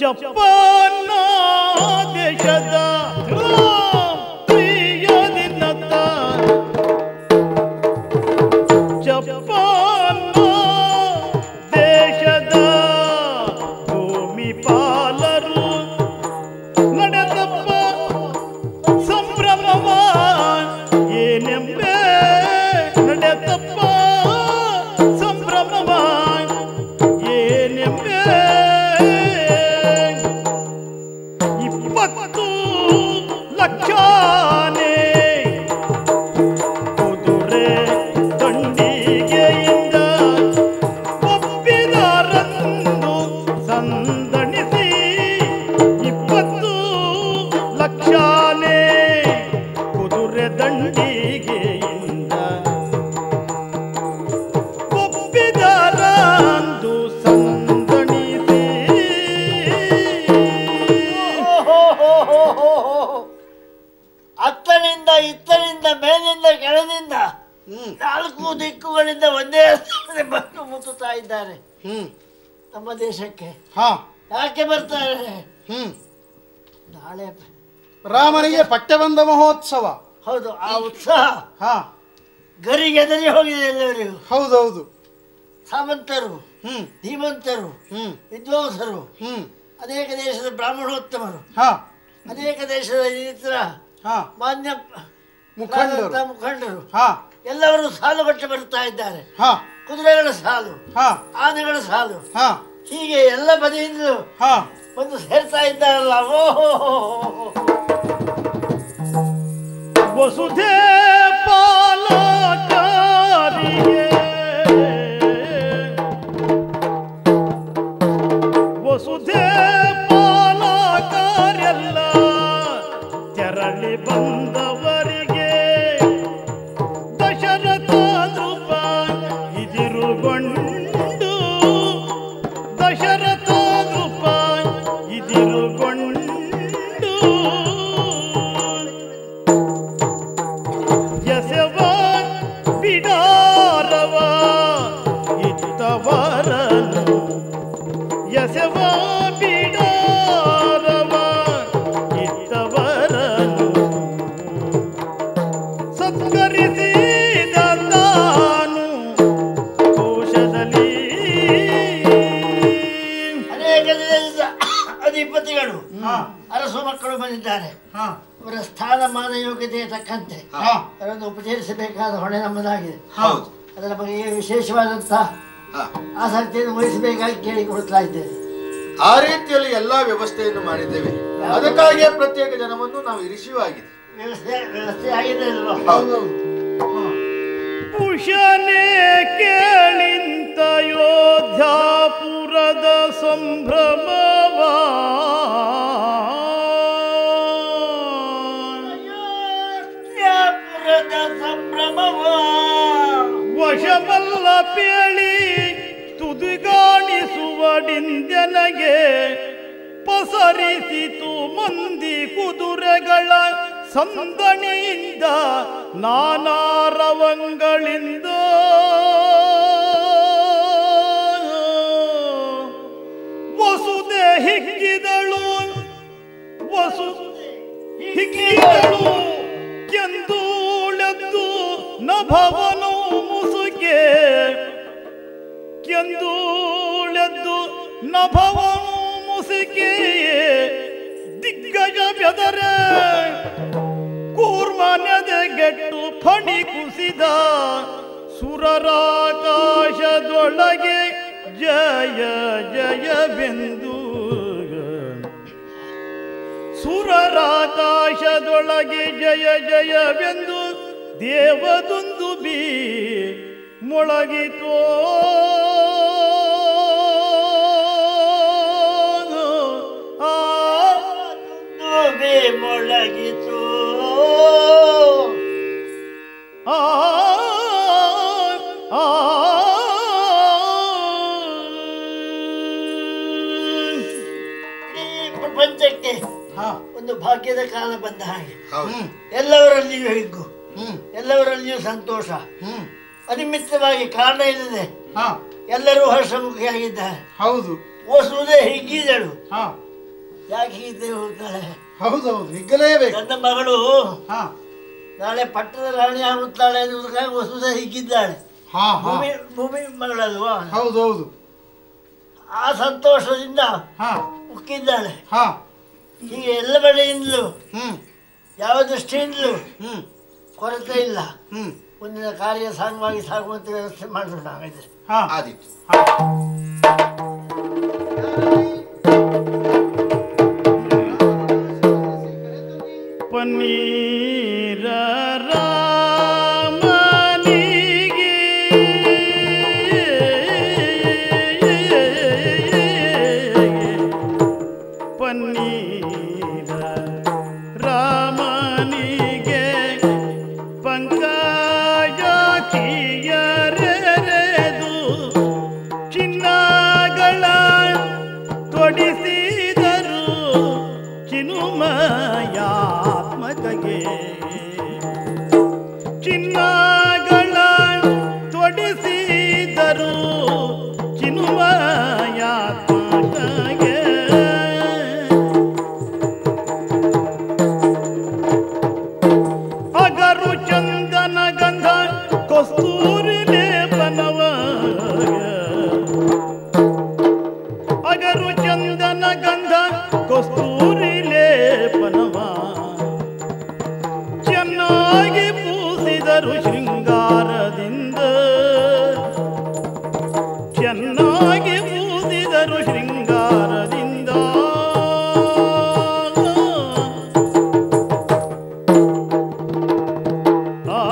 ಜಪಾನ ದೇಶದ ಪ್ರಿಯದಿನತ ಜಪಾನ ದೇಶದ ಭೂಮಿ ಪಾಲರು ನಡೆದಪ್ಪ ಸಂಭ್ರಮವ ಏನೆಂಬೆ ನಡೆದಪ್ಪ ಸಂಭ್ರಮವ ಏನೆಂಬೆ ಇಪ್ಪತ್ತು ಲಕ್ಷಾನೇ ಕುದುರೆ ದಂಡಿಗೆಯಿಂದ ಒಪ್ಪಿದರಂದು ಸಂದಣಿಸಿ ಇಪ್ಪತ್ತು ಲಕ್ಷಾನೇ ಕುದುರೆ ದಂಡಿಗೆಯಿಂದ ಒಪ್ಪಿದರಂದು ಸಂದಣಿಸಿ ಅತ್ತನಿಂದ ಇತ್ತನಿಂದ ಮೇಲಿಂದ ಕೆಳದಿಂದ ಹ್ಮ್ ನಾಲ್ಕು ದಿಕ್ಕುಗಳಿಂದ ಒಂದೇ ಸ್ಥಳದಲ್ಲಿ ಬಂದು ಮುತ್ತುತ್ತಾ ಇದ್ದಾರೆ ಹ್ಮ್ ನಮ್ಮ ದೇಶಕ್ಕೆ ಹಾ ಯಾಕೆ ಬರ್ತಾರೆ ಹ್ಮ್ ನಾಳೆ ರಾಮನಿಗೆ ಪಟ್ಟಬಂಧ ಮಹೋತ್ಸವ ಹೌದು ಆ ಉತ್ಸಾಹ ಹಾ ಗರಿಗೆದರಿ ಹೋಗಿದೆ ಎಲ್ಲರಿಗೂ ಹೌದೌದು ಸಾಮಂತರು ಹ್ಮ್ ಧೀಮಂತರು ಹ್ಮ್ ವಿದ್ವಾಂಸರು ಹ್ಮ್ ಅನೇಕ ದೇಶದ ಬ್ರಾಹ್ಮಣೋತ್ತಮರು ಹಾ ಅನೇಕ ದೇಶದ ಇತರ ಹಾ ಮಾನ್ಯ ಮುಖಂಡರು. ರಾಜವಂತ ಮುಖಂಡರು ಹಾ ಎಲ್ಲವರು ಸಾಲುಗಟ್ಟೆ ಬರುತ್ತಾ ಇದ್ದಾರೆ ಹಾ ಕುದುರೆಗಳ ಸಾಲು ಹಾ ಆನೆಗಳ ಸಾಲು ಹಾ ಹೀಗೆ ಎಲ್ಲ ಬದಿಯಿಂದಲೂ ಹಾ ಒಂದು ಸೇರ್ತಾ ಇದ್ದಾರಲ್ಲ ಓಹೋ ವಸುಧೆ ಪಾಲಕಾರಿಗೆ ವಸುಧೆ ಪಾಲಕಾರ್ಯಲ್ಲ ತೆರಳಿ ಬಂದವರಿಗೆ ದಶರಥ ನೃಪ ಇದಿರುಗೊಂಡು ದಶರಥ ನೃಪ ಇದಿರುಗೊಂಡು ಎಸೆವ ಬಿಡಾರವ ಇತ್ತವರನು ಎಸೆವ ಬಿಡಾರವ ಇತ್ತವರನು ಸತ್ಕರಿಸಿದ ತಾನು ಕೋಶದಲ್ಲಿ ಅನೇಕ ದೇಶದ ಅಧಿಪತಿಗಳು ಹಾ ಅರಸು ಮಕ್ಕಳು ಬಂದಿದ್ದಾರೆ ಹಾ ಅವರ ಸ್ಥಾನಮಾನ ಯೋಗ್ಯತೆಯ ತಕ್ಕಂತೆ ಹಾ ಅವರನ್ನು ಉಪಚರಿಸಬೇಕಾದ ಹೊಣೆ ನಮ್ಮದಾಗಿದೆ ಹೌದು ಅದರ ಬಗ್ಗೆ ವಿಶೇಷವಾದಂತಹ ಹಾ. ಆಸಕ್ತಿಯನ್ನು ವಹಿಸಬೇಕಾಗಿ ಕೇಳಿಕೊಡ್ತಾ ಇದ್ದೇನೆ ಆ ರೀತಿಯಲ್ಲಿ ಎಲ್ಲಾ ವ್ಯವಸ್ಥೆಯನ್ನು ಮಾಡಿದ್ದೇವೆ ಅದಕ್ಕಾಗಿಯೇ ಪ್ರತ್ಯೇಕ ಜನವನ್ನು ನಾವು ಇರಿಸಿಯೂ ಆಗಿದೆ ವ್ಯವಸ್ಥೆ ವ್ಯವಸ್ಥೆ ಆಗಿದೆ ಅಲ್ವಾ ಹೌದೌದು ಹಾ ಪುಷನೆ ಕೇಳಿಂತ ಯೋಧ್ಯಾಪುರದ ಸಂಭ್ರಮವ ಅಯೋಧ್ಯಾಪುರದ ಸಂಭ್ರಮವ ವಶಮಲ್ಲ ಪೇಳಿ ತುದಿಗಾಣಿಸುವಡಿಂದೆನಗೆ ಪಸರಿಸಿತು ಮಂದಿ ಕುದುರೆಗಳ ಸಂದಣಿಯಿಂದ ನಾನಾರವಂಗಳಿಂದ ವಸುದೆ ಹಿಗ್ಗಿದಳು ವಸು ಹಿಗ್ಗಿದಳು ಕೆಂದೂಳೆದ್ದು ನಭವನು ಮುಸುಗೆ ಕೆಂದೂಳೆದ್ದು ನಭವನು ಮುಸುಗೆ ದಿಗ್ಗಜ ಬೆದರೆ ಕೂರ್ಮನೆದೆಗೆಟ್ಟು ಫಣಿ ಕುಸಿದ ಸುರರಾಕಾಶದೊಳಗೆ ಜಯ ಜಯವೆಂದು ಸುರರಾಕಾಶದೊಳಗೆ ಜಯ ಜಯವೆಂದು ದೇವದೊಂದು ಬಿ ಮೊಳಗಿತೋ ಆ ದುಂದುಬಿ ಮೊಳಗಿತು ಆ ಆ ಈ ಪ್ರಪಂಚಕ್ಕೆ ಹಾ ಒಂದು ಭಾಗ್ಯದ ಕಾಲ ಬಂದ ಹಾಗೆ ಹೌದು ಹ್ಮ್ ಎಲ್ಲವರಲ್ಲಿಯೂ ಹಿಗ್ಗು ಹ್ಮ್ ಎಲ್ಲವರಲ್ಲಿಯೂ ಸಂತೋಷ ಹ್ಮ್ ಅನಿಮಿತ್ತವಾಗಿ ಕಾರಣ ಇಲ್ಲದೆ ಹಾ ಎಲ್ಲರೂ ಹರ್ಷಮುಖಿಯಾಗಿದ್ದಾರೆ ಹೌದು ಓಸುವುದೇ ಹಿಗ್ಗಿದಳು ಹಾ ಯಾಕೆ ಹೀಗೆ ಹೋಗ್ತಾಳೆ ಹೌದೌದು ಹಿಗ್ಗಲೇಬೇಕು ನನ್ನ ಮಗಳು ಹಾ ನಾಳೆ ಪಟ್ಟದ ರಾಣಿ ಆಗುತ್ತಾಳೆ ಎನ್ನುವುದಕ್ಕಾಗಿ ವಸುಧ ಹಿಗ್ಗಿದ್ದಾಳೆ ಹಾ ಹಾ ಭೂಮಿ ಭೂಮಿ ಮಗಳಲ್ವಾ ಹೌದೌದು ಆ ಸಂತೋಷದಿಂದ ಹಾ ಉಕ್ಕಿದ್ದಾಳೆ ಹಾ ಹೀಗೆ ಎಲ್ಲ ಬಳಿಯಿಂದಲೂ ಹ್ಮ್ ಯಾವ ದೃಷ್ಟಿಯಿಂದಲೂ ಹ್ಮ್ ಕೊರತೆ ಇಲ್ಲ ಹ್ಮ್ ಮುಂದಿನ ಕಾರ್ಯ ಸಾಂಗವಾಗಿ ಸಾಗುವಂತ ವ್ಯವಸ್ಥೆ ಮಾಡೋಣ ಹಾಗಾದ್ರೆ ಹಾ ಆದೀತು ಪನ್ನೀರ ರಾಮನಿಗೆ ಪನ್ನೀರ ರಾಮನಿಗೆ ಪಂಕಜಾತಿಯರೆದು ಚಿನ್ನಗಳ ತೊಡಿಸಿದರು ಚಿನುಮಯಾತ್ಮಕಗೆ ಚಿನ್ನಗಳ ತೊಡಿಸಿದರು ಚಿನುಮಯಾತ್ಮಕಗೆ ಅಗರು ಚಂದನ ಗಂಧ ಕಸ್ತೂರಿ ಲೇಪನವ ಅಗರು ಚಂದನ ಗಂಧ ಕಸ್ತೂರಿ ಲೇಪನವ ಚೆನ್ನಾಗಿ ಪೂಸಿದರು ಶೃಂಗಾರದಿಂದ ಚೆನ್ನಾಗಿ ಪೂಸಿದರು ಶೃಂಗಾರದಿಂದ ಆ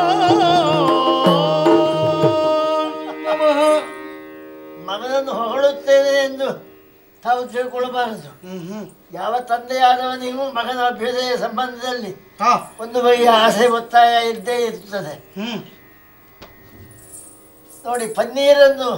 ಮಗನನ್ನು ಹೊಗಳುತ್ತೇನೆ ಎಂದು ತಾವು ತಿಳ್ಕೊಳ್ಬಾರದು ಹ್ಮ್ ಹ್ಮ್ ಯಾವ ತಂದೆಯಾದವನಿಗೂ ಮಗನ ಅಭ್ಯುದಯ ಸಂಬಂಧದಲ್ಲಿ ಹಾ ಒಂದು ಬಗೆಯ ಆಸೆ ಒತ್ತಾಯ ಇದ್ದೇ ಇರ್ತದೆ ಹ್ಮ್ ನೋಡಿ ಪನ್ನೀರನ್ನು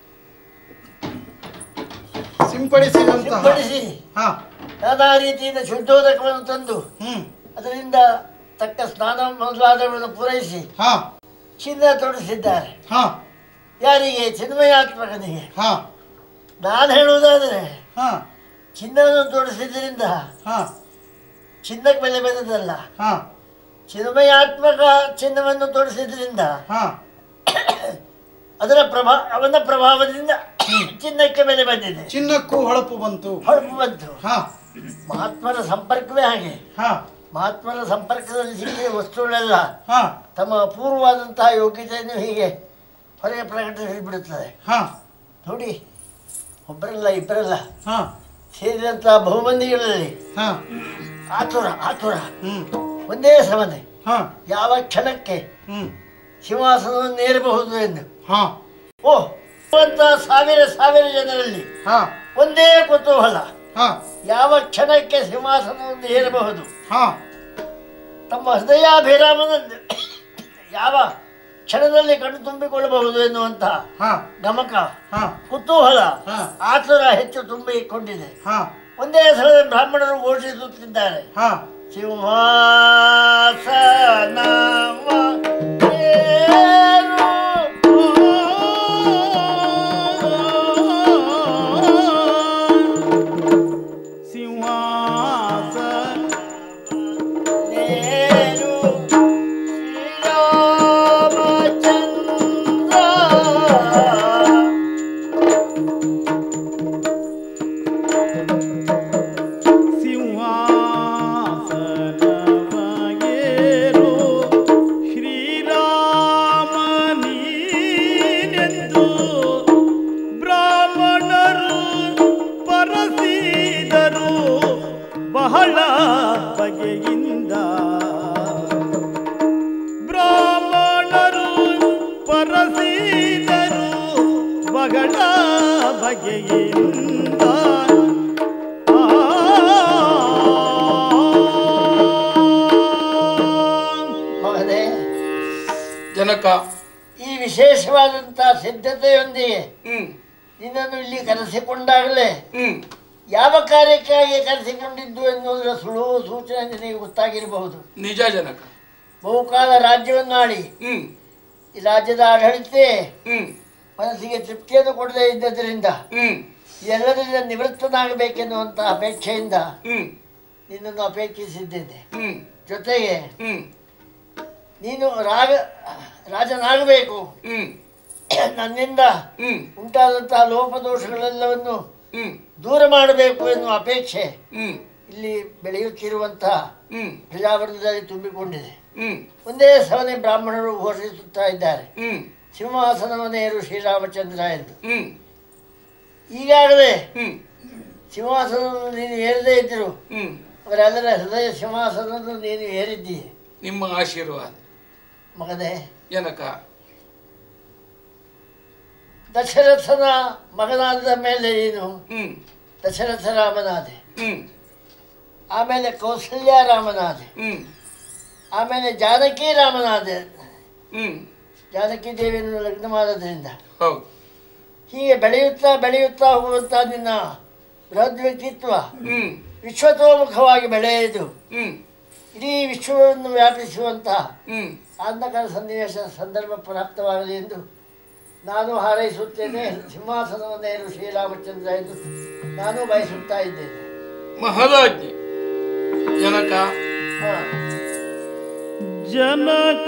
ಸಿಂಪಡಿಸಿದಂತಹ ಸಿಂಪಡಿಸಿ ಹಾ ನಾನಾ ರೀತಿಯಿಂದ ಶುದ್ಧೋದಕವನ್ನು ತಂದು ಹ್ಮ್ ಅದರಿಂದ ತಕ್ಕ ಸ್ನಾನ ಮೊದಲಾದವನ್ನು ಪೂರೈಸಿ ಹಾ ಚಿನ್ನ ತೊಡಿಸಿದ್ದಾರೆ ಹಾ ಯಾರಿಗೆ ಚಿನ್ಮಯಾತ್ಮಕನಿಗೆ ಹಾ ನಾನು ಹೇಳುವುದಾದರೆ ಹಾ ಚಿನ್ನವನ್ನು ತೊಡಿಸಿದ್ರಿಂದ ಹಾ ಚಿನ್ನಕ್ಕೆ ಬೆಲೆ ಬಂದದಲ್ಲ ಹಾ ಚಿನ್ಮಯಾತ್ಮಕ ಚಿನ್ನವನ್ನು ತೊಡಿಸಿದ್ರಿಂದ ಹಾ ಅದರ ಪ್ರಭಾ ಅವನ ಪ್ರಭಾವದಿಂದ ಚಿನ್ನಕ್ಕೆ ಬೆಲೆ ಬಂದಿದೆ ಚಿನ್ನಕ್ಕೂ ಹೊಳಪು ಬಂತು ಹೊಳಪು ಬಂತು ಹಾ ಮಹಾತ್ಮರ ಸಂಪರ್ಕವೇ ಹಾಗೆ ಹಾ ಮಹಾತ್ಮರ ಸಂಪರ್ಕದಲ್ಲಿ ಸಿಕ್ಕಿದ ವಸ್ತುಗಳೆಲ್ಲ ಹಾ ತಮ್ಮ ಅಪೂರ್ವವಾದಂತಹ ಯೋಗ್ಯತೆಯನ್ನು ಹೀಗೆ ಹೊರಗೆ ಪ್ರಕಟಿಸಿಬಿಡುತ್ತದೆ ಹಾ ನೋಡಿ ಒಬ್ಬರಲ್ಲ ಇಬ್ಬರಲ್ಲ ಹಾ ಸೇರಿದಂತಹ ಬಹುಮಂದಿಗಳಲ್ಲಿ ಹಾ ಆತುರ ಆತುರ ಹ್ಮ್ ಒಂದೇ ಸಮನೆ ಹಾ ಯಾವ ಕ್ಷಣಕ್ಕೆ ಹ್ಮ್ ಸಿಂಹಾಸನವನ್ನು ಏರಬಹುದು ಎಂದು ಹಾ ಓ ಅಂತ ಸಾವಿರ ಸಾವಿರ ಜನರಲ್ಲಿ ಹಾ ಒಂದೇ ಕುತೂಹಲ ಹಾ ಯಾವ ಕ್ಷಣಕ್ಕೆ ಸಿಂಹಾಸನವನ್ನು ಏರಬಹುದು ಹಾ ತಮ್ಮ ಹೃದಯಾಭಿರಾಮನ ಯಾವ ಕ್ಷಣದಲ್ಲಿ ಕಣ್ಣು ತುಂಬಿಕೊಳ್ಳಬಹುದು ಎನ್ನುವಂತಹ ಹಾ ಗಮಕ ಹಾ ಕುತೂಹಲ ಹಾ. ಆತುರ ಹೆಚ್ಚು ತುಂಬಿಕೊಂಡಿದೆ ಹಾ ಒಂದೇ ಸ್ಥಳದಲ್ಲಿ ಬ್ರಾಹ್ಮಣರು ಘೋಷಿಸುತ್ತಿದ್ದಾರೆ ಹಾ ಸಿಂಹಾಸನವ ಏರು. ಸಿಂಹಾಸನ ಏರು. ಶ್ರೀರಾಮಚಂದ್ರ ಸಿಂಹಾಸನವಗೇರೋ ಶ್ರೀರಾಮನೀನೆಂದು ಬ್ರಾಹ್ಮಣರು ಪರಸಿದರು ಬಹಳ ಬಗೆಯಿಂದ ಬ್ರಾಹ್ಮಣರು ಪರಸಿದರು ಬಹಳ ಬಗೆಯಿಂದ ಮಗನೇ ಜನಕ ಈ ವಿಶೇಷವಾದಂತಹ ಸಿದ್ಧತೆಯೊಂದಿಗೆ ಹ್ಮ್ ನಿನ್ನನ್ನು ಇಲ್ಲಿ ಕರೆಸಿಕೊಂಡಾಗಲೇ ಹ್ಮ್ ಯಾವ ಕಾರ್ಯಕ್ಕಾಗಿ ಕರೆಸಿಕೊಂಡಿದ್ದು ಎನ್ನುವುದರ ಸುಳುವು ಸೂಚನೆ ನಿನಗೆ ಗೊತ್ತಾಗಿರಬಹುದು ನಿಜ ಜನಕ ಬಹುಕಾಲ ರಾಜ್ಯವನ್ನು ಆಳಿ ಹ್ಮ್ ಈ ರಾಜ್ಯದ ಆಡಳಿತ ಹ್ಮ್ ಮನಸ್ಸಿಗೆ ತೃಪ್ತಿಯನ್ನು ಕೊಡದೇ ಇದ್ದದರಿಂದ ಹ್ಮ್ ಎಲ್ಲರಿಂದ ನಿವೃತ್ತನಾಗಬೇಕೆನ್ನುವಂತ ಅಪೇಕ್ಷೆಯಿಂದ ಹ್ಮ್ ನಿನ್ನನ್ನು ಅಪೇಕ್ಷಿಸಿದ್ದೇನೆ ಹ್ಮ್ ಜೊತೆಗೆ ಹ್ಮ್ ನೀನು ರಾಗ ರಾಜನಾಗಬೇಕು ಹ್ಮ್ ನನ್ನಿಂದ ಹ್ಮ್ ಉಂಟಾದಂತಹ ಲೋಪದೋಷಗಳೆಲ್ಲವನ್ನು ಹ್ಮ್ ದೂರ ಮಾಡಬೇಕು ಎನ್ನುವ ಅಪೇಕ್ಷೆ ಹ್ಮ್ ಇಲ್ಲಿ ಬೆಳೆಯುತ್ತಿರುವಂತಹ ಹ್ಮ್ ಪ್ರಜಾವರ್ಗದಲ್ಲಿ ತುಂಬಿಕೊಂಡಿದೆ ಹ್ಮ್ ಒಂದೇ ಸವನೆ ಬ್ರಾಹ್ಮಣರು ಘೋಷಿಸುತ್ತಾ ಇದ್ದಾರೆ ಹ್ಮ್ ಸಿಂಹಾಸನವನ್ನೇರು ಶ್ರೀರಾಮಚಂದ್ರ ಎಂದು ಹ್ಮ್ ಈಗಾಗಲೇ ಹ್ಮ್ ಸಿಂಹಾಸನವನ್ನು ನೀನು ಏರದೇ ಇದ್ದರು ಹ್ಮ್ ಅವರೆಲ್ಲರ ಹೃದಯ ಸಿಂಹಾಸನವನ್ನು ನೀನು ಏರಿದ್ದೀಯ ನಿಮ್ಮ ಆಶೀರ್ವಾದ ಮಗನೇ ಜನಕ ದಶರಥನ ಮಗನಾದ ಮೇಲೆ ನೀನು ಹ್ಮ್ ದಶರಥ ರಾಮನಾದೆ ಹ್ಮ್ ಆಮೇಲೆ ಕೌಸಲ್ಯ ರಾಮನಾದೆ ಹ್ಮ್ ಆಮೇಲೆ ಜಾನಕಿ ರಾಮನಾದೆ ಹ್ಮ್ ಜಾನಕಿ ದೇವಿಯನ್ನು ಲಗ್ನ ಮಾಡೋದ್ರಿಂದ ಹೌದು ಹೀಗೆ ಬೆಳೆಯುತ್ತಾ ಬೆಳೆಯುತ್ತಾ ಹೋಗುವಂಥ ನಿನ್ನ ಬೃಹದ್ ವ್ಯಕ್ತಿತ್ವ ಹ್ಮ್ ವಿಶ್ವತೋಮುಖವಾಗಿ ಬೆಳೆಯುವುದು ಹ್ಮ್ ಇಡೀ ವಿಶ್ವವನ್ನು ವ್ಯಾಪಿಸುವಂತಹ ಹ್ಮ್ ಅಂಧಕಾರ ಸನ್ನಿವೇಶ ಸಂದರ್ಭ ಪ್ರಾಪ್ತವಾಗಲಿ ಎಂದು ನಾನು ಹಾರೈಸುತ್ತೇನೆ ಸಿಂಹಾಸನವನ್ನೇರು ಶ್ರೀರಾಮಚಂದ್ರ ಎಂದು ನಾನು ಬಯಸುತ್ತಾ ಇದ್ದೇನೆ ಮಹದಾಜ್ಞೆ ಜನಕ ಹಾ. ಜನಕ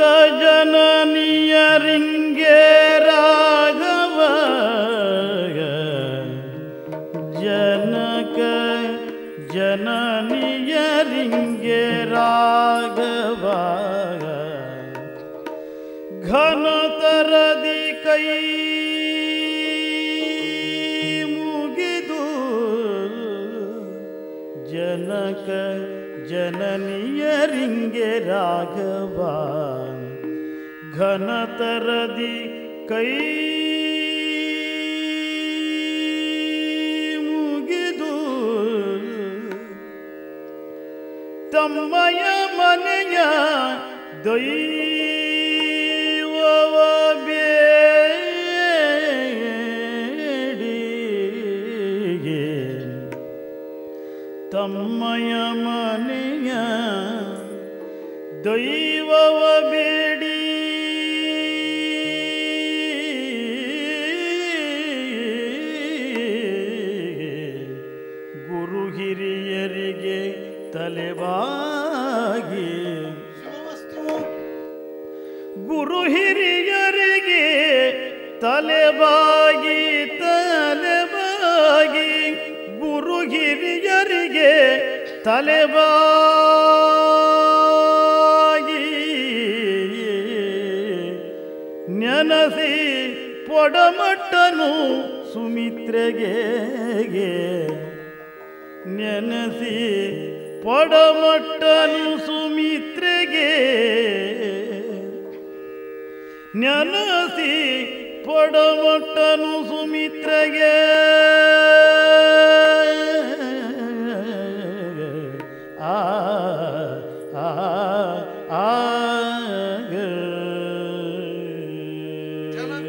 ಜನನಿಯರಿಂಗೆ ರಾಘವ ಜನಕ ಜನನಿಯರಿಂಗೆ ರಾಘವ ಘನತರದಿ ಕೈ ಮುಗಿದು ಜನಕ ಜನನಿಯರಿಂಗೆ ರಾಘವ ಘನತರದಿ ಕೈ ಮುಗಿದು ತಮ್ಮಯ ಮನೆಯ ದೈವವ ಬೇಡಿಗೆ ತಮ್ಮಯ ಮನೆಯ ದೈವವ ಬೇಡಿ ಗುರು ಹಿರಿಯರಿಗೆ ತಲೆಬಾಗಿ ಗುರು ಹಿರಿಯರಿಗೆ ತಲೆಬಾಗಿ ತಲೆಬಾಗಿ ಗುರು ಹಿರಿಯರಿಗೆ ತಲೆಬಾಗಿ ನೆನಸಿ ಪೊಡಮಟ್ಟನು ಸುಮಿತ್ರೆಗೆ ನೆನಸಿ ಪೊಡಮಟ್ಟನು ಸುಮಿತ್ರೆಗೆ ನೆನಸಿ ಪೊಡಮಟ್ಟನು ಸುಮಿತ್ರೆಗೆ ಆ ಆ ಆ ಜನಕ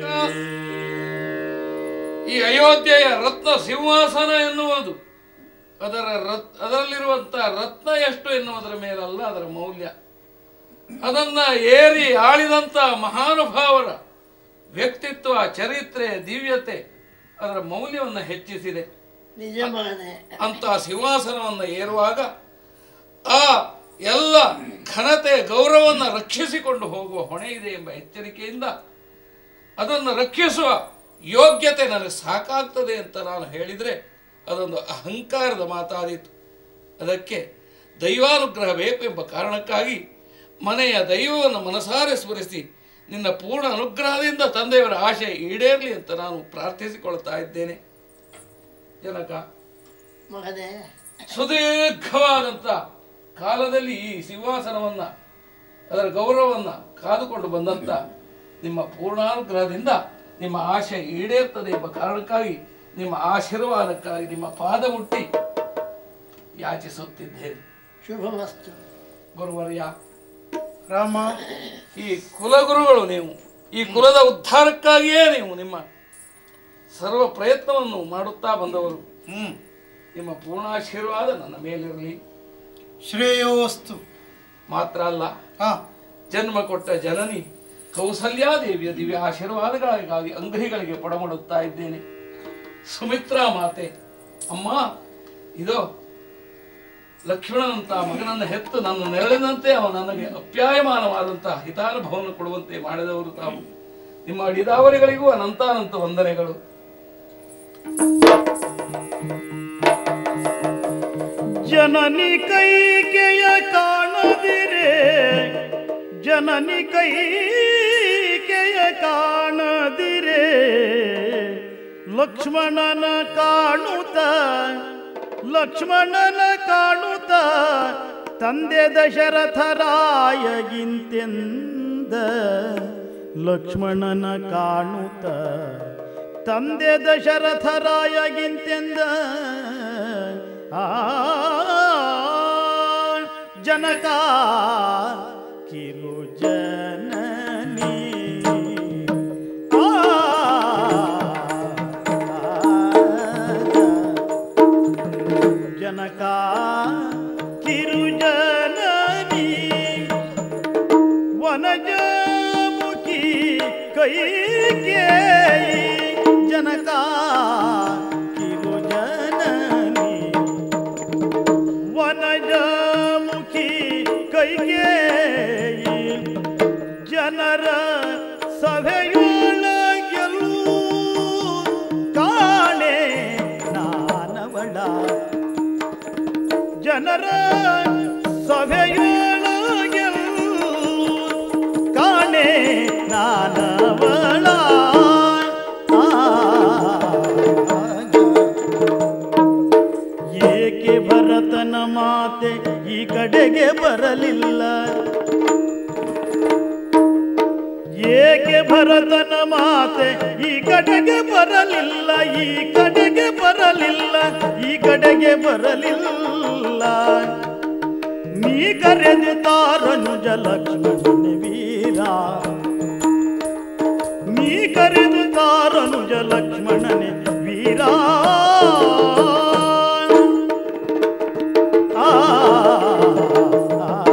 ಈ ಅಯೋಧ್ಯೆಯ ರತ್ನ ಸಿಂಹಾಸನ ಎನ್ನುವುದು ಅದರ ರತ್ ಅದರಲ್ಲಿರುವಂತಹ ರತ್ನ ಎಷ್ಟು ಎನ್ನುವುದರ ಮೇಲಲ್ಲ ಅದರ ಮೌಲ್ಯ ಅದನ್ನ ಏರಿ ಆಳಿದಂತ ಮಹಾನುಭಾವರ ವ್ಯಕ್ತಿತ್ವ ಚರಿತ್ರೆ ದಿವ್ಯತೆ ಅದರ ಮೌಲ್ಯವನ್ನು ಹೆಚ್ಚಿಸಿದೆ ನಿಜ ಮಗನೇ ಅಂತ ಸಿಂಹಾಸನವನ್ನು ಏರುವಾಗ ಆ ಎಲ್ಲ ಘನತೆ ಗೌರವವನ್ನು ರಕ್ಷಿಸಿಕೊಂಡು ಹೋಗುವ ಹೊಣೆ ಇದೆ ಎಂಬ ಎಚ್ಚರಿಕೆಯಿಂದ ಅದನ್ನು ರಕ್ಷಿಸುವ ಯೋಗ್ಯತೆ ನನಗೆ ಸಾಕಾಗ್ತದೆ ಅಂತ ನಾನು ಹೇಳಿದರೆ ಅದೊಂದು ಅಹಂಕಾರದ ಮಾತಾದೀತು ಅದಕ್ಕೆ ದೈವಾನುಗ್ರಹ ಬೇಕು ಎಂಬ ಕಾರಣಕ್ಕಾಗಿ ಮನೆಯ ದೈವವನ್ನು ಮನಸಾರೆ ಸ್ಮರಿಸಿ ನಿನ್ನ ಪೂರ್ಣ ಅನುಗ್ರಹದಿಂದ ತಂದೆಯವರ ಆಶೆ ಈಡೇರಲಿ ಅಂತ ನಾನು ಪ್ರಾರ್ಥಿಸಿಕೊಳ್ತಾ ಇದ್ದೇನೆ ಜನಕ ಮಗನೇ ಸುದೀರ್ಘವಾದಂಥ ಕಾಲದಲ್ಲಿ ಈ ಸಿಂಹಾಸನವನ್ನ ಅದರ ಗೌರವವನ್ನ ಕಾದುಕೊಂಡು ಬಂದಂತ ನಿಮ್ಮ ಪೂರ್ಣಾನುಗ್ರಹದಿಂದ ನಿಮ್ಮ ಆಶೆ ಈಡೇರ್ತದೆ ಎಂಬ ಕಾರಣಕ್ಕಾಗಿ ನಿಮ್ಮ ಆಶೀರ್ವಾದಕ್ಕಾಗಿ ನಿಮ್ಮ ಪಾದ ಮುಟ್ಟಿ ಯಾಚಿಸುತ್ತಿದ್ದೇನೆ ಶುಭಮಸ್ತು ಗುರುವರ್ಯ ರಾಮ ಈ ಕುಲಗುರುಗಳು ನೀವು ಈ ಕುಲದ ಉದ್ಧಾರಕ್ಕಾಗಿಯೇ ನೀವು ನಿಮ್ಮ ಸರ್ವ ಪ್ರಯತ್ನವನ್ನು ಮಾಡುತ್ತಾ ಬಂದವರು ಹ್ಮ್ ನಿಮ್ಮ ಪೂರ್ಣಾಶೀರ್ವಾದ ನನ್ನ ಮೇಲಿರಲಿ ಶ್ರೇಯೋಸ್ತು ಮಾತ್ರ ಅಲ್ಲ ಹಾ ಜನ್ಮ ಕೊಟ್ಟ ಜನನಿ ಕೌಸಲ್ಯಾದೇವಿಯ ದಿವ್ಯ ಆಶೀರ್ವಾದಗಳಿಗಾಗಿ ಅಂಗಡಿಗಳಿಗೆ ಪೊಡಮಡುತ್ತಾ ಇದ್ದೇನೆ ಸುಮಿತ್ರಾ ಮಾತೆ ಅಮ್ಮ ಇದೋ ಲಕ್ಷ್ಮಣನಂತ ಮಗನನ್ನು ಹೆತ್ತು ನನ್ನ ನೆರಳಿನಂತೆ ಅವನು ನನಗೆ ಅಪ್ಯಾಯಮಾನವಾದಂತಹ ಹಿತಾನುಭವವನ್ನು ಕೊಡುವಂತೆ ಮಾಡಿದವರು ತಾವು ನಿಮ್ಮ ಅಡಿದಾವರಿಗಳಿಗೂ ಅನಂತಾನಂತ ವಂದನೆಗಳು ಜನನಿ ಕೈಕೆಯ ಕಾಣದಿರೆ ಜನನಿ ಕೈಕೆಯ ಕಾಣದಿರೆ ಲಕ್ಷ್ಮಣನ ಕಾಣುತ್ತ ಲಕ್ಷ್ಮಣನ ಕಾಣುತ್ತ ತಂದೆ ದಶರಥರಾಯಗಿಂತೆಂದ ಲಕ್ಷ್ಮಣನ ಕಾಣುತ್ತ ತಂದೆ ದಶರಥರಾಯಗಿಂತೆಂದ ಆ ಜನಕ ಕಿರು ಜನನಿ ಜನಕ ಕಿರು ಜನನಿ ವನಜಮುಖಿ ಕೈಗೆ ಜನಕ ಕಿರು ಜನನಿ ವನಜಮುಖಿ ಕೈಗೆ ಜನರ ಸಭೆಯೊಳಗೆಲ್ಲೂ ಕಾಣೆ ನಾನವಳ ಜನರ ಸಭೆಯೊಳಗೆಲ್ಲೂ ಕಾಣೆ ನಾನವಳ ಏಕೆ ಭರತನ ಮಾತೆ ಈ ಕಡೆಗೆ ಬರಲಿಲ್ಲ ಏಕೆ ಭರತನ ಮಾತೆ ಈ ಕಡೆಗೆ ಬರಲಿಲ್ಲ ಈ ಕಡೆಗೆ ಬರಲಿಲ್ಲ ಈ ಕಡೆಗೆ ಬರಲಿಲ್ಲ ನೀ ಕರೆದು ತಾರನುಜ ಲಕ್ಷ್ಮಣನ ವೀರ ನೀ ಕರೆದು ತಾರನುಜ ಲಕ್ಷ್ಮಣನೆ ವೀರ ಆ, ಆ, ಆ.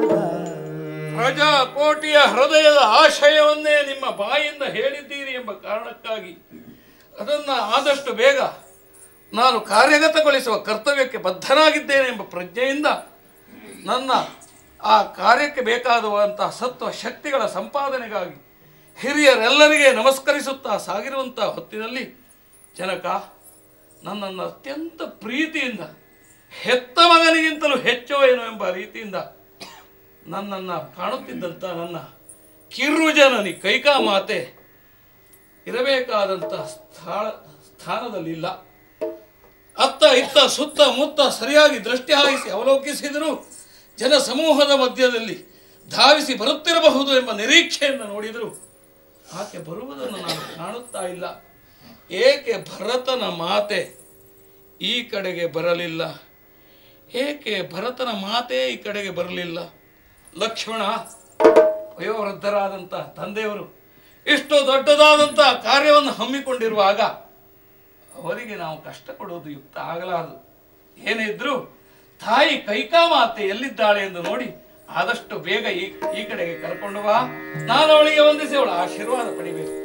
ಪ್ರಜಾಕೋಟಿಯ ಹೃದಯದ ಆಶಯವನ್ನೇ ನಿಮ್ಮ ಬಾಯಿಂದ ಹೇಳಿದ್ದೀರಿ ಎಂಬ ಕಾರಣಕ್ಕಾಗಿ ಅದನ್ನ ಆದಷ್ಟು ಬೇಗ ನಾನು ಕಾರ್ಯಗತಗೊಳಿಸುವ ಕರ್ತವ್ಯಕ್ಕೆ ಬದ್ಧನಾಗಿದ್ದೇನೆ ಎಂಬ ಪ್ರಜ್ಞೆಯಿಂದ ನನ್ನ ಆ ಕಾರ್ಯಕ್ಕೆ ಬೇಕಾಗುವಂತಹ ಸತ್ವ ಶಕ್ತಿಗಳ ಸಂಪಾದನೆಗಾಗಿ ಹಿರಿಯರೆಲ್ಲರಿಗೆ ನಮಸ್ಕರಿಸುತ್ತಾ ಸಾಗಿರುವಂತಹ ಹೊತ್ತಿನಲ್ಲಿ ಜನಕ ನನ್ನನ್ನು ಅತ್ಯಂತ ಪ್ರೀತಿಯಿಂದ ಹೆತ್ತ ಮಗನಿಗಿಂತಲೂ ಹೆಚ್ಚೋ ಏನೋ ಎಂಬ ರೀತಿಯಿಂದ ನನ್ನನ್ನು ಕಾಣುತ್ತಿದ್ದಂಥ ನನ್ನ ಕಿರುಜನನಿ ಕೈಕಾ ಮಾತೆ ಇರಬೇಕಾದಂಥ ಸ್ಥಳ ಸ್ಥಾನದಲ್ಲಿಲ್ಲ ಅತ್ತ ಇತ್ತ ಸುತ್ತ ಮುತ್ತ ಸರಿಯಾಗಿ ದೃಷ್ಟಿ ಹಾಯಿಸಿ ಅವಲೋಕಿಸಿದರೂ ಜನ ಸಮೂಹದ ಮಧ್ಯದಲ್ಲಿ ಧಾವಿಸಿ ಬರುತ್ತಿರಬಹುದು ಎಂಬ ನಿರೀಕ್ಷೆಯಿಂದ ನೋಡಿದರು ಆಕೆ ಬರುವುದನ್ನು ನಾನು ಕಾಣುತ್ತಾ ಇಲ್ಲ ಏಕೆ ಭರತನ ಮಾತೆ ಈ ಕಡೆಗೆ ಬರಲಿಲ್ಲ ಏಕೆ ಭರತನ ಮಾತೇ ಈ ಕಡೆಗೆ ಬರಲಿಲ್ಲ ಲಕ್ಷ್ಮಣ ವಯೋವೃದ್ಧರಾದಂಥ ತಂದೆಯವರು ಇಷ್ಟು ದೊಡ್ಡದಾದಂಥ ಕಾರ್ಯವನ್ನು ಹಮ್ಮಿಕೊಂಡಿರುವಾಗ ಅವರಿಗೆ ನಾವು ಕಷ್ಟ ಕೊಡುವುದು ಯುಕ್ತ ಆಗಲಾರದು ಏನೇ ಇದ್ರೂ ತಾಯಿ ಕೈಕಾ ಮಾತೆ ಎಲ್ಲಿದ್ದಾಳೆ ಎಂದು ನೋಡಿ ಆದಷ್ಟು ಬೇಗ ಈ ಈ ಕಡೆಗೆ ಕರ್ಕೊಂಡು ಬಾ ನಾನು ಅವಳಿಗೆ ವಂದಿಸಿ ಅವಳ ಆಶೀರ್ವಾದ ಪಡಿಬೇಕು